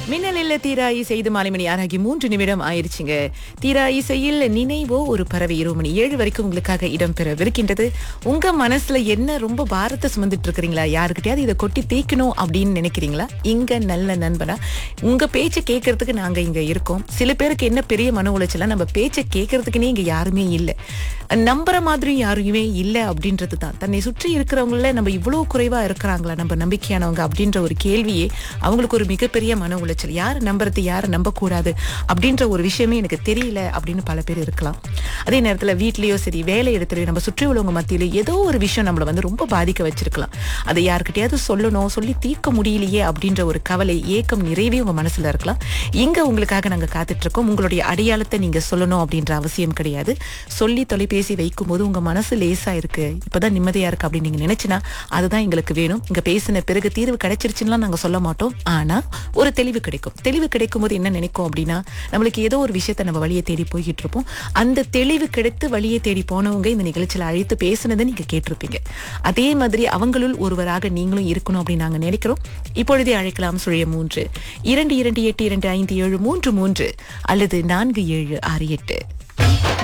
மின்னலில் தீரா இசைது மாலை மணி ஆறாகி மூன்று நிமிடம் ஆயிருச்சுங்க தீரா இசையில் நினைவோ ஒரு பறவை இரவு மணி ஏழு வரைக்கும் உங்களுக்காக இடம்பெறவிருக்கின்றது உங்க மனசுல என்ன ரொம்ப பாரத்தை சுமந்துட்டு இருக்கிறீங்களா யாருக்கிட்டயாவது இதை கொட்டி தேய்க்கணும் அப்படின்னு நினைக்கிறீங்களா இங்க நல்ல நண்பனா உங்க பேச்சை கேட்கறதுக்கு நாங்க இங்க இருக்கோம் சில பேருக்கு என்ன பெரிய மன உளைச்சலா நம்ம பேச்சை கேட்கறதுக்குன்னே இங்க யாருமே இல்லை நம்புற மாதிரி யாருமே இல்லை அப்படின்றது தான் தன்னை சுற்றி இருக்கிறவங்கள நம்ம இவ்வளவு குறைவா இருக்கிறாங்களா நம்ம நம்பிக்கையானவங்க அப்படின்ற ஒரு கேள்வியே அவங்களுக்கு ஒரு மிகப்பெரிய மன உளைச்சல் யாரை நம்புறது யாரை நம்பக்கூடாது அப்படின்ற ஒரு விஷயமே எனக்கு தெரியல அப்படின்னு பல பேர் இருக்கலாம் அதே நேரத்துல வீட்லயோ சரி வேலை இடத்துலயோ நம்ம சுற்றி உள்ளவங்க மத்தியில ஏதோ ஒரு விஷயம் நம்மளை வந்து ரொம்ப பாதிக்க வச்சிருக்கலாம் அதை யாருக்கிட்டயாவது சொல்லணும் சொல்லி தீர்க்க முடியலையே அப்படின்ற ஒரு கவலை ஏக்கம் நிறைவே உங்க மனசுல இருக்கலாம் இங்க உங்களுக்காக நாங்க காத்துட்டு இருக்கோம் உங்களுடைய அடையாளத்தை நீங்க சொல்லணும் அப்படின்ற அவசியம் கிடையாது சொல்லி தொலைபேசி வைக்கும்போது உங்க மனசு லேசா இருக்கு இப்பதான் நிம்மதியா இருக்கு அப்படின்னு நீங்க நினைச்சுனா அதுதான் எங்களுக்கு வேணும் இங்க பேசின பிறகு தீர்வு கிடைச்சிருச்சுன்னா நாங்க சொல்ல மாட்டோம் ஆனா ஒரு தெளிவு கிடைக்கும் தெளிவு கிடைக்கும் போது என்ன நினைக்கும் அப்படின்னா நம்மளுக்கு ஏதோ ஒரு விஷயத்தை நம்ம வழியை தேடி போய்கிட்டு இருப்போம் அந்த தெளிவு கிடைத்து வழியை தேடி போனவங்க இந்த நிகழ்ச்சியில அழைத்து பேசுனதை நீங்க கேட்டிருப்பீங்க அதே மாதிரி அவங்களுள் ஒருவராக நீங்களும் இருக்கணும் அப்படின்னு நாங்க நினைக்கிறோம் இப்பொழுதே அழைக்கலாம் சுழிய மூன்று இரண்டு இரண்டு எட்டு இரண்டு ஐந்து ஏழு மூன்று மூன்று அல்லது நான்கு ஏழு ஆறு எட்டு